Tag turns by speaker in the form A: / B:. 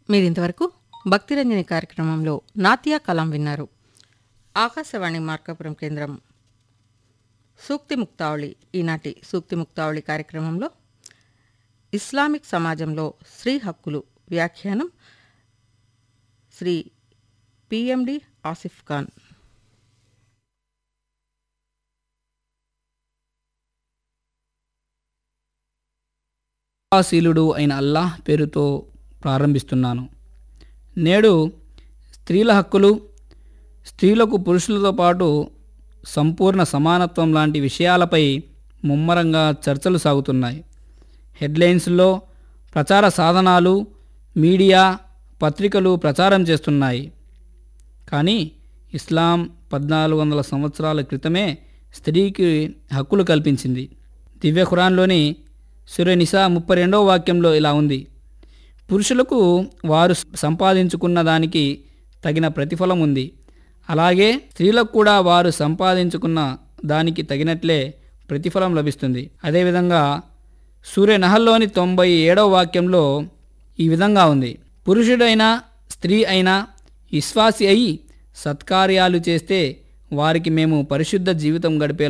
A: మీరింతవరకు భక్తిరంజని కార్యక్రమంలో నాత్యా కలాం విన్నారు ఆకాశవాణి మార్కాపురం కేంద్రం సూక్తి ముక్తావళి ఈనాటి సూక్తి ముక్తావళి కార్యక్రమంలో ఇస్లామిక్ సమాజంలో స్త్రీ హక్కులు వ్యాఖ్యానం శ్రీ పిఎండి ఆసిఫ్ ఖాన్
B: కృపాశీలుడు అయిన అల్లాహ్ పేరుతో ప్రారంభిస్తున్నాను నేడు స్త్రీల హక్కులు స్త్రీలకు పురుషులతో పాటు సంపూర్ణ సమానత్వం లాంటి విషయాలపై ముమ్మరంగా చర్చలు సాగుతున్నాయి హెడ్లైన్స్లో ప్రచార సాధనాలు మీడియా పత్రికలు ప్రచారం చేస్తున్నాయి కానీ ఇస్లాం పద్నాలుగు వందల సంవత్సరాల క్రితమే స్త్రీకి హక్కులు కల్పించింది దివ్య ఖురాన్లోని సురనిసా ముప్పై రెండవ వాక్యంలో ఇలా ఉంది పురుషులకు వారు సంపాదించుకున్న దానికి తగిన ప్రతిఫలం ఉంది అలాగే స్త్రీలకు కూడా వారు సంపాదించుకున్న దానికి తగినట్లే ప్రతిఫలం లభిస్తుంది అదేవిధంగా సూర్య నహల్లోని తొంభై ఏడవ వాక్యంలో ఈ విధంగా ఉంది పురుషుడైనా స్త్రీ అయినా విశ్వాసి అయి సత్కార్యాలు చేస్తే వారికి మేము పరిశుద్ధ జీవితం గడిపేలా